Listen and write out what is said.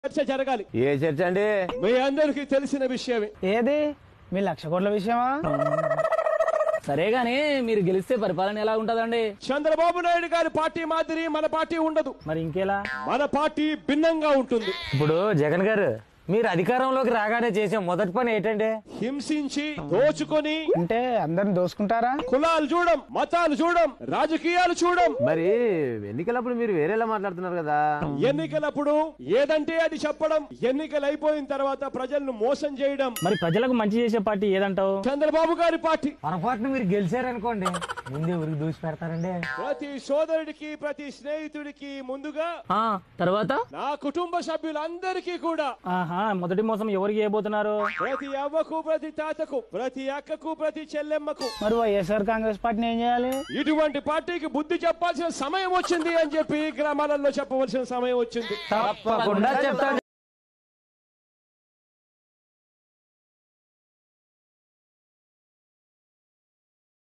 చర్చ జరగాలి ఏ చర్చ అండి మీ అందరికీ తెలిసిన విషయమే ఏది మీ లక్ష కోట్ల విషయమా సరే గాని మీరు గెలిస్తే పరిపాలన ఎలా ఉంటదండి చంద్రబాబు నాయుడు గారి పార్టీ మాదిరి మన పార్టీ ఉండదు మరి ఇంకెలా మన పార్టీ భిన్నంగా ఉంటుంది ఇప్పుడు జగన్ గారు మీరు అధికారంలోకి రాగానే చేసే మొదటి పని ఏంటంటే హింసించి దోచుకొని అంటే అందరిని దోసుకుంటారా కులాలు చూడం మతాలు చూడం రాజకీయాలు చూడం మరి ఎన్నికలప్పుడు మీరు వేరేలా మాట్లాడుతున్నారు కదా ఎన్నికలప్పుడు ఏదంటే అది చెప్పడం ఎన్నికలు అయిపోయిన తర్వాత ప్రజలను మోసం చేయడం మరి ప్రజలకు మంచి చేసే పార్టీ ఏదంటావు చంద్రబాబు గారి పార్టీ పొరపాటున మీరు గెలిచారనుకోండి ముందే ఊరికి దూసి పెడతారండి ప్రతి సోదరుడికి ప్రతి స్నేహితుడికి ముందుగా ఆ తర్వాత నా కుటుంబ సభ్యులందరికీ కూడా ఆహా మొదటి మోసం ఎవరికి చేయబోతున్నారు ప్రతి అవ్వకు ప్రతి తాతకు ప్రతి అక్కకు ప్రతి చెల్లెమ్మకు మరి వైఎస్ఆర్ కాంగ్రెస్ పార్టీని ఏం చేయాలి ఇటువంటి పార్టీకి బుద్ధి చెప్పాల్సిన సమయం వచ్చింది అని చెప్పి గ్రామాలలో చెప్పవలసిన సమయం వచ్చింది తప్పకుండా చెప్తాను